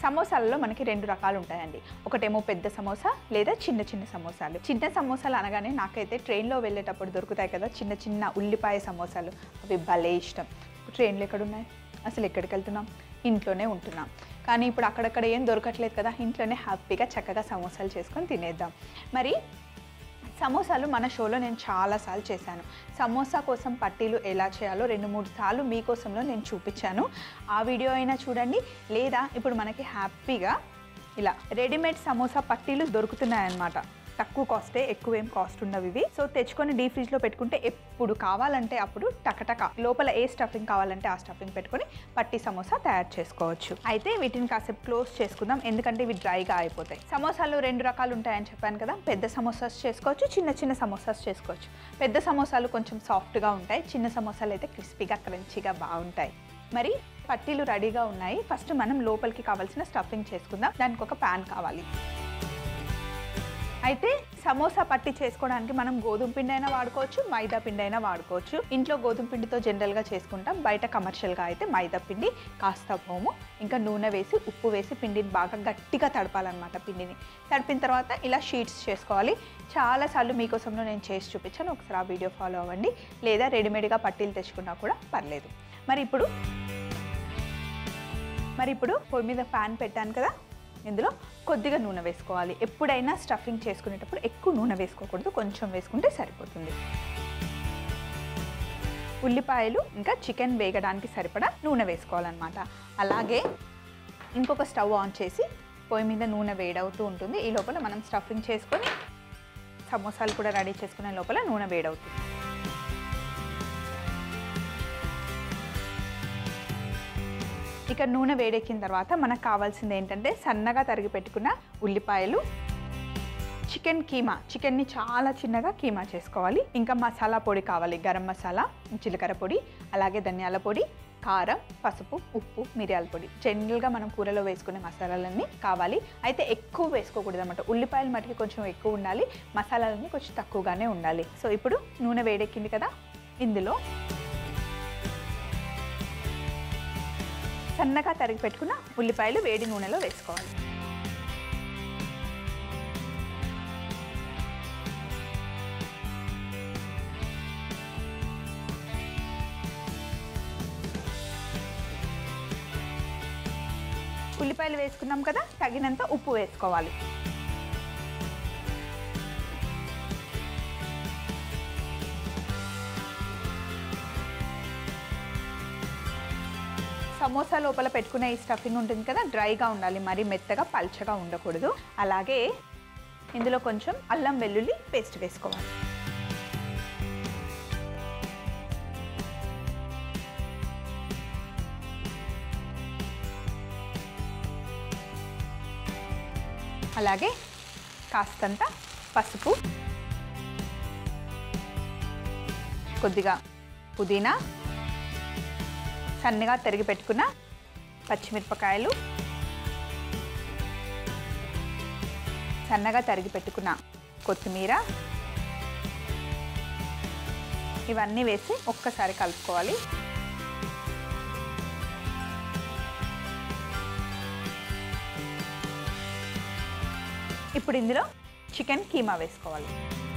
సమోసాలలో మనకి రెండు రకాలు ఉంటాయండి ఒకటేమో పెద్ద సమోసా లేదా చిన్న చిన్న సమోసాలు చిన్న సమోసాలు అనగానే నాకైతే ట్రైన్లో వెళ్ళేటప్పుడు దొరుకుతాయి కదా చిన్న చిన్న ఉల్లిపాయ సమోసాలు అవి భలే ఇష్టం ట్రైన్లు ఎక్కడున్నాయి అసలు ఎక్కడికి వెళ్తున్నాం ఇంట్లోనే ఉంటున్నాం కానీ ఇప్పుడు అక్కడక్కడ ఏం దొరకట్లేదు కదా ఇంట్లోనే హ్యాపీగా చక్కగా సమోసాలు చేసుకొని తినేద్దాం మరి సమోసాలు మన షోలో నేను చాలాసార్లు చేశాను సమోసా కోసం పట్టీలు ఎలా చేయాలో రెండు మూడు సార్లు మీకోసంలో నేను చూపించాను ఆ వీడియో అయినా చూడండి లేదా ఇప్పుడు మనకి హ్యాపీగా ఇలా రెడీమేడ్ సమోసా పట్టీలు దొరుకుతున్నాయన్నమాట తక్కువ కాస్టే ఎక్కువ ఏం కాస్ట్ ఉండవు ఇవి సో తెచ్చుకొని డీ ఫ్రిడ్జ్లో పెట్టుకుంటే ఎప్పుడు కావాలంటే అప్పుడు టకటక లోపల ఏ స్టఫింగ్ కావాలంటే ఆ స్టఫింగ్ పెట్టుకొని పట్టి సమోసా తయారు చేసుకోవచ్చు అయితే వీటిని కాసేపు క్లోజ్ చేసుకుందాం ఎందుకంటే ఇవి డ్రైగా అయిపోతాయి సమోసాలు రెండు రకాలు ఉంటాయని చెప్పాను కదా పెద్ద సమోసాస్ చేసుకోవచ్చు చిన్న చిన్న సమోసాస్ చేసుకోవచ్చు పెద్ద సమోసాలు కొంచెం సాఫ్ట్గా ఉంటాయి చిన్న సమోసాలు అయితే క్రిస్పీగా క్రంచీగా బాగుంటాయి మరి పట్టీలు రెడీగా ఉన్నాయి ఫస్ట్ మనం లోపలికి కావాల్సిన స్టఫింగ్ చేసుకుందాం దానికి ఒక ప్యాన్ కావాలి అయితే సమోసా పట్టి చేసుకోవడానికి మనం గోధుమ పిండి అయినా వాడుకోవచ్చు మైదా పిండి అయినా వాడుకోవచ్చు ఇంట్లో గోధుమ పిండితో జనరల్గా చేసుకుంటాం బయట కమర్షియల్గా అయితే మైదా పిండి కాస్త పోము ఇంకా నూనె వేసి ఉప్పు వేసి పిండిని బాగా గట్టిగా తడపాలన్నమాట పిండిని తడిపిన తర్వాత ఇలా షీట్స్ చేసుకోవాలి చాలాసార్లు మీకోసంలో నేను చేసి చూపించాను ఒకసారి ఆ వీడియో ఫాలో అవ్వండి లేదా రెడీమేడ్గా పట్టీలు తెచ్చుకున్నా కూడా పర్లేదు మరి ఇప్పుడు మరి ఇప్పుడు పొయ్యి మీద ప్యాన్ పెట్టాను కదా ఇందులో కొద్దిగా నూనె వేసుకోవాలి ఎప్పుడైనా స్టఫింగ్ చేసుకునేటప్పుడు ఎక్కువ నూనె వేసుకోకూడదు కొంచెం వేసుకుంటే సరిపోతుంది ఉల్లిపాయలు ఇంకా చికెన్ వేగడానికి సరిపడా నూనె వేసుకోవాలన్నమాట అలాగే ఇంకొక స్టవ్ ఆన్ చేసి పొయ్యి మీద నూనె వేడవుతూ ఉంటుంది ఈ లోపల మనం స్టఫింగ్ చేసుకొని సమోసాలు కూడా రెడీ చేసుకునే లోపల నూనె వేడవుతుంది ఇక నూనె వేడెక్కిన తర్వాత మనకు కావాల్సింది ఏంటంటే సన్నగా తరిగి పెట్టుకున్న ఉల్లిపాయలు చికెన్ కీమా చికెన్ని చాలా చిన్నగా కీమా చేసుకోవాలి ఇంకా మసాలా పొడి కావాలి గరం మసాలా జీలకర్ర పొడి అలాగే ధనియాల పొడి కారం పసుపు ఉప్పు మిరియాల పొడి జనరల్గా మనం కూరలో వేసుకునే మసాలాలన్నీ కావాలి అయితే ఎక్కువ వేసుకోకూడదు అనమాట ఉల్లిపాయలు మటుకి కొంచెం ఎక్కువ ఉండాలి మసాలాలన్నీ కొంచెం తక్కువగానే ఉండాలి సో ఇప్పుడు నూనె వేడెక్కింది కదా ఇందులో సన్నగా తరిగి పెట్టుకున్న ఉల్లిపాయలు వేడి నూనెలో వేసుకోవాలి ఉల్లిపాయలు వేసుకున్నాం కదా తగినంత ఉప్పు వేసుకోవాలి సమోసా లోపల పెట్టుకునే ఈ స్టఫింగ్ ఉంటుంది కదా డ్రైగా ఉండాలి మరి మెత్తగా పల్చగా ఉండకూడదు అలాగే ఇందులో కొంచెం అల్లం వెల్లుల్లి పేస్ట్ వేసుకోవాలి అలాగే కాస్తంత పసుపు కొద్దిగా పుదీనా సన్నగా తరిగి పెట్టుకున్న పచ్చిమిరపకాయలు సన్నగా తరిగి పెట్టుకున్న కొత్తిమీర ఇవన్నీ వేసి ఒక్కసారి కలుపుకోవాలి ఇప్పుడు ఇందులో చికెన్ కీమా వేసుకోవాలి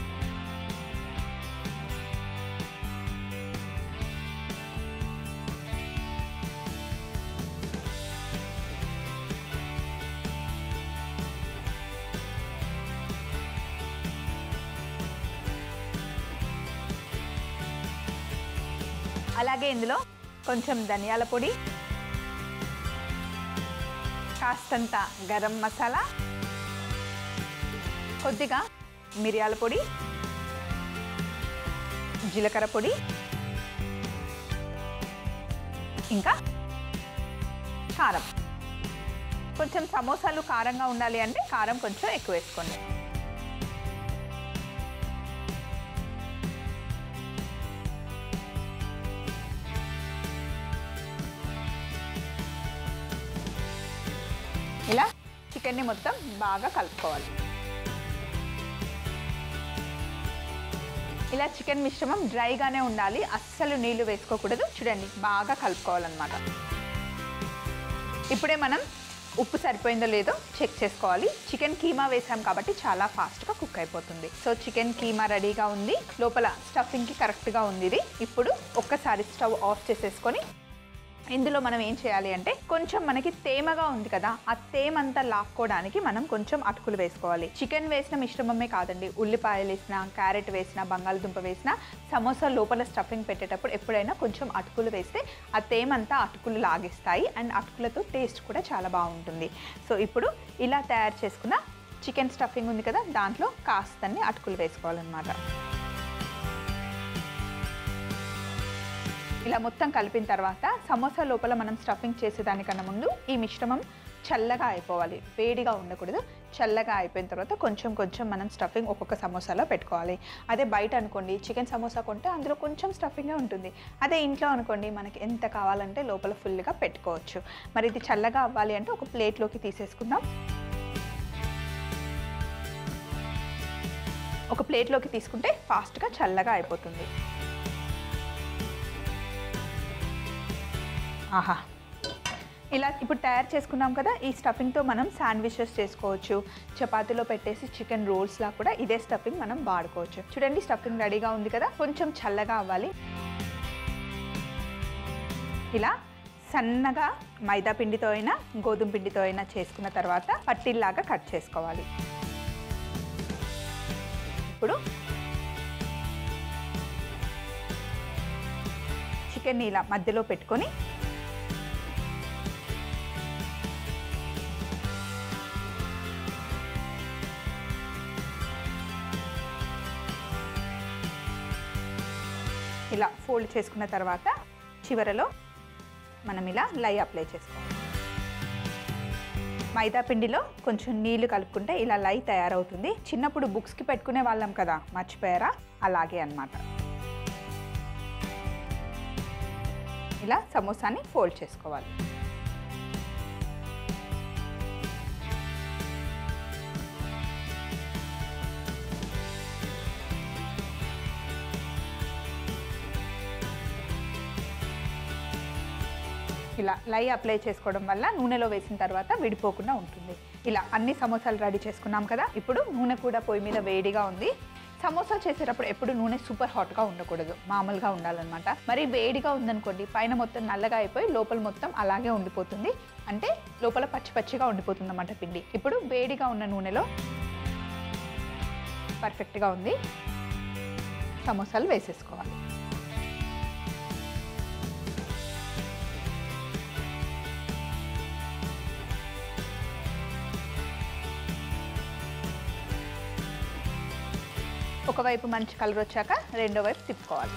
అలాగే ఇందులో కొంచెం ధనియాల పొడి కాస్తంత గరం మసాలా కొద్దిగా మిరియాల పొడి జీలకర్ర పొడి ఇంకా కారం కొంచెం సమోసాలు కారంగా ఉండాలి అంటే కారం కొంచెం ఎక్కువ వేసుకోండి ఇలా చికెన్ని మొత్తం బాగా కలుపుకోవాలి ఇలా చికెన్ మిశ్రమం డ్రైగానే ఉండాలి అస్సలు నీళ్లు వేసుకోకూడదు చూడండి బాగా కలుపుకోవాలన్నమాట ఇప్పుడే మనం ఉప్పు సరిపోయిందో లేదో చెక్ చేసుకోవాలి చికెన్ కీమా వేసాం కాబట్టి చాలా ఫాస్ట్గా కుక్ అయిపోతుంది సో చికెన్ కీమా రెడీగా ఉంది లోపల స్టఫింగ్కి కరెక్ట్గా ఉంది ఇది ఇప్పుడు ఒక్కసారి స్టవ్ ఆఫ్ చేసేసుకొని ఇందులో మనం ఏం చేయాలి అంటే కొంచెం మనకి తేమగా ఉంది కదా ఆ తేమంతా లాక్కోవడానికి మనం కొంచెం అటుకులు వేసుకోవాలి చికెన్ వేసిన మిశ్రమమే కాదండి ఉల్లిపాయలు వేసిన క్యారెట్ వేసిన బంగాళదుంప వేసిన సమోసా లోపల స్టఫింగ్ పెట్టేటప్పుడు ఎప్పుడైనా కొంచెం అటుకులు వేస్తే ఆ తేమంతా అటుకులు లాగిస్తాయి అండ్ అటుకులతో టేస్ట్ కూడా చాలా బాగుంటుంది సో ఇప్పుడు ఇలా తయారు చేసుకున్న చికెన్ స్టఫింగ్ ఉంది కదా దాంట్లో కాస్తన్ని అటుకులు వేసుకోవాలన్నమాట ఇలా మొత్తం కలిపిన తర్వాత సమోసా లోపల మనం స్టఫింగ్ చేసేదానికన్నా ముందు ఈ మిశ్రమం చల్లగా అయిపోవాలి వేడిగా ఉండకూడదు చల్లగా అయిపోయిన తర్వాత కొంచెం కొంచెం మనం స్టఫింగ్ ఒక్కొక్క సమోసాలో పెట్టుకోవాలి అదే బయట అనుకోండి చికెన్ సమోసా కొంటే అందులో కొంచెం స్టఫింగే ఉంటుంది అదే ఇంట్లో అనుకోండి మనకి ఎంత కావాలంటే లోపల ఫుల్గా పెట్టుకోవచ్చు మరి ఇది చల్లగా అవ్వాలి అంటే ఒక ప్లేట్లోకి తీసేసుకుందాం ఒక ప్లేట్లోకి తీసుకుంటే ఫాస్ట్గా చల్లగా అయిపోతుంది ఆహా ఇలా ఇప్పుడు తయారు చేసుకున్నాం కదా ఈ స్టఫింగ్తో మనం శాండ్విచెస్ చేసుకోవచ్చు చపాతీలో పెట్టేసి చికెన్ రోల్స్లా కూడా ఇదే స్టఫింగ్ మనం వాడుకోవచ్చు చూడండి స్టఫింగ్ రెడీగా ఉంది కదా కొంచెం చల్లగా అవ్వాలి ఇలా సన్నగా మైదా పిండితో అయినా గోధుమ పిండితో అయినా చేసుకున్న తర్వాత పట్టిల్లాగా కట్ చేసుకోవాలి ఇప్పుడు చికెన్ ఇలా మధ్యలో పెట్టుకొని ఇలా ఫోల్డ్ చేసుకున్న తర్వాత చివరలో మనం ఇలా లై అప్లై చేసుకోవాలి మైదా పిండిలో కొంచెం నీళ్లు కలుపుకుంటే ఇలా లై తయారవుతుంది చిన్నప్పుడు బుక్స్కి పెట్టుకునే వాళ్ళం కదా మర్చిపోయారా అలాగే అన్నమాట ఇలా సమోసాని ఫోల్డ్ చేసుకోవాలి ఇలా లై అప్లై చేసుకోవడం వల్ల నూనెలో వేసిన తర్వాత విడిపోకుండా ఉంటుంది ఇలా అన్ని సమోసాలు రెడీ చేసుకున్నాం కదా ఇప్పుడు నూనె కూడా పొయ్యి మీద వేడిగా ఉంది సమోసా చేసేటప్పుడు ఎప్పుడు నూనె సూపర్ హాట్గా ఉండకూడదు మామూలుగా ఉండాలన్నమాట మరి వేడిగా ఉందనుకోండి పైన మొత్తం నల్లగా అయిపోయి లోపల మొత్తం అలాగే ఉండిపోతుంది అంటే లోపల పచ్చి పచ్చిగా ఉండిపోతుంది అన్నమాట పిండి ఇప్పుడు వేడిగా ఉన్న నూనెలో పర్ఫెక్ట్గా ఉంది సమోసాలు వేసేసుకోవాలి ఒకవైపు మంచి కలర్ వచ్చాక రెండో వైపు తిప్పుకోవాలి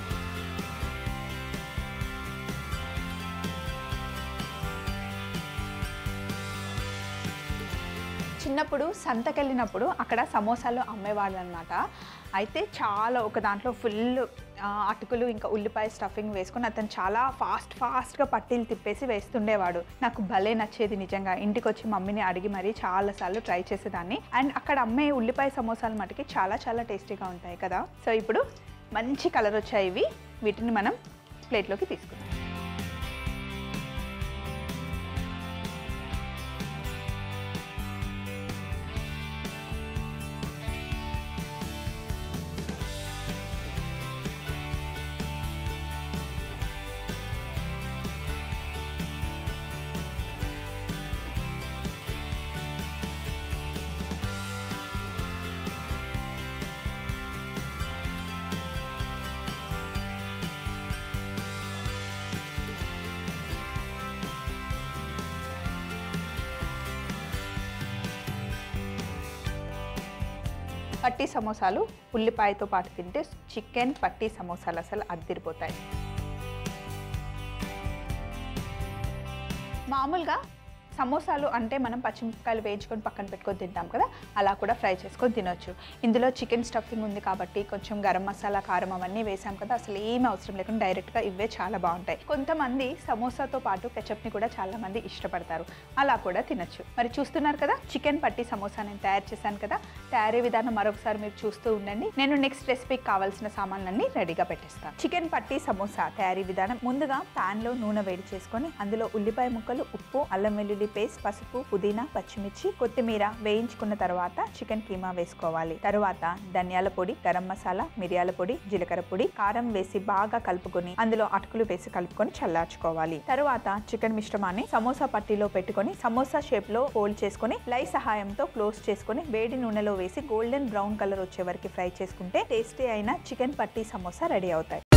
చిన్నప్పుడు సంతకెళ్ళినప్పుడు అక్కడ సమోసాలు అమ్మేవాళ్ళు అనమాట అయితే చాలా ఒక దాంట్లో ఫుల్ అటుకులు ఇంకా ఉల్లిపాయ స్టఫింగ్ వేసుకొని అతను చాలా ఫాస్ట్ ఫాస్ట్గా పట్టీలు తిప్పేసి వేస్తుండేవాడు నాకు భలే నచ్చేది నిజంగా ఇంటికి వచ్చి మమ్మీని అడిగి మరీ చాలాసార్లు ట్రై చేసేదాన్ని అండ్ అక్కడ అమ్మే ఉల్లిపాయ సమోసాలు మటుకి చాలా చాలా టేస్టీగా ఉంటాయి కదా సో ఇప్పుడు మంచి కలర్ వచ్చాయి ఇవి వీటిని మనం ప్లేట్లోకి తీసుకుందాం పట్టి సమోసాలు ఉల్లిపాయతో పాటు తింటే చికెన్ పట్టి సమోసాలు అసలు అద్దిరిపోతాయి మామూలుగా సమోసాలు అంటే మనం పచ్చిమిరపకాయలు వేయించుకొని పక్కన పెట్టుకొని తింటాం కదా అలా కూడా ఫ్రై చేసుకొని తినొచ్చు ఇందులో చికెన్ స్టఫింగ్ ఉంది కాబట్టి కొంచెం గరం మసాలా కారం అవన్నీ వేసాం కదా అసలు ఏమీ అవసరం లేకుండా డైరెక్ట్గా ఇవే చాలా బాగుంటాయి కొంతమంది సమోసాతో పాటు కెచప్ని కూడా చాలా మంది ఇష్టపడతారు అలా కూడా తినొచ్చు మరి చూస్తున్నారు కదా చికెన్ పట్టి సమోసా నేను తయారు చేశాను కదా తయారీ విధానం మరొకసారి మీరు చూస్తూ ఉండండి నేను నెక్స్ట్ రెసిపీకి కావాల్సిన సామాన్లన్నీ రెడీగా పెట్టేస్తాను చికెన్ పట్టి సమోసా తయారీ విధానం ముందుగా pan లో నూనె వేడి చేసుకొని అందులో ఉల్లిపాయ ముక్కలు ఉప్పు అల్లం వెల్లుల్లి పేస్ట్ పసుపు పుదీనా పచ్చిమిర్చి కొత్తిమీర వేయించుకున్న తర్వాత చికెన్ కీమా వేసుకోవాలి తరువాత ధనియాల పొడి గరం మసాలా మిరియాల పొడి జీలకర్ర పొడి కారం వేసి బాగా కలుపుకొని అందులో అటుకులు వేసి కలుపుకొని చల్లార్చుకోవాలి తరువాత చికెన్ మిశ్రమాన్ని సమోసా పట్టీలో పెట్టుకొని సమోసా షేప్ లో ఫోల్డ్ చేసుకొని లై సహాయంతో క్లోజ్ చేసుకొని వేడి నూనెలో వేసి గోల్డెన్ బ్రౌన్ కలర్ వచ్చే వరకు ఫ్రై చేసుకుంటే టేస్టీ అయిన చికెన్ పట్టీ సమోసా రెడీ అవుతాయి